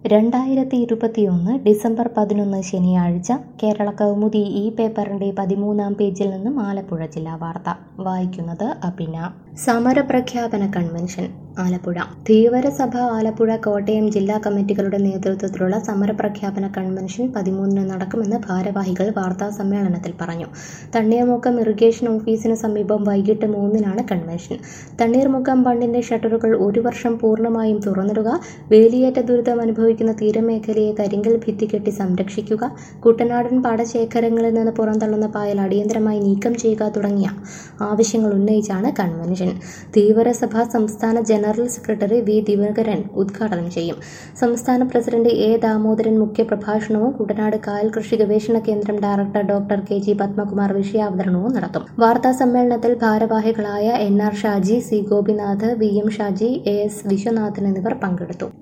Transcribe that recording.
രണ്ടായിരത്തി ഇരുപത്തിയൊന്ന് ഡിസംബർ പതിനൊന്ന് ശനിയാഴ്ച കേരള കൗമുദി ഈ പേപ്പറിന്റെ പതിമൂന്നാം പേജിൽ നിന്നും ആലപ്പുഴ ജില്ലാ വാർത്ത വായിക്കുന്നത് അഭിന സമരപ്രഖ്യാപന കൺവെൻഷൻ ആലപ്പുഴ ധീവരസഭ ആലപ്പുഴ കോട്ടയം ജില്ലാ കമ്മിറ്റികളുടെ നേതൃത്വത്തിലുള്ള സമരപ്രഖ്യാപന കൺവെൻഷൻ പതിമൂന്നിന് നടക്കുമെന്ന് ഭാരവാഹികൾ വാർത്താ സമ്മേളനത്തിൽ പറഞ്ഞു തണ്ണീർമുക്കം ഇറിഗേഷൻ ഓഫീസിന് സമീപം വൈകിട്ട് മൂന്നിനാണ് കൺവെൻഷൻ തണ്ണീർമുക്കം ബണ്ടിന്റെ ഷട്ടറുകൾ ഒരു വർഷം പൂർണ്ണമായും തുറന്നിടുക വേലിയേറ്റ ദുരിതം അനുഭവിക്കുന്ന തീരമേഖലയെ കരിങ്കൽ ഭിത്തി കെട്ടി സംരക്ഷിക്കുക കുട്ടനാടൻ പാടശേഖരങ്ങളിൽ നിന്ന് പുറന്തള്ളുന്ന പായൽ അടിയന്തരമായി നീക്കം ചെയ്യുക തുടങ്ങിയ ആവശ്യങ്ങൾ ഉന്നയിച്ചാണ് കൺവെൻഷൻ ധീവരസഭ സംസ്ഥാന ജനറൽ സെക്രട്ടറി വി ദിവാകരൻ ഉദ്ഘാടനം ചെയ്യും സംസ്ഥാന പ്രസിഡന്റ് എ ദാമോദരൻ മുഖ്യപ്രഭാഷണവും കുട്ടനാട് കായൽ കൃഷി ഗവേഷണ കേന്ദ്രം director doctor K G Padmakumar വിഷയാവതരണവും നടത്തും വാർത്താ സമ്മേളനത്തിൽ ഭാരവാഹികളായ N R Shaji C Gopinath V M Shaji A S Viswanathan എന്നിവർ പങ്കെടുത്തു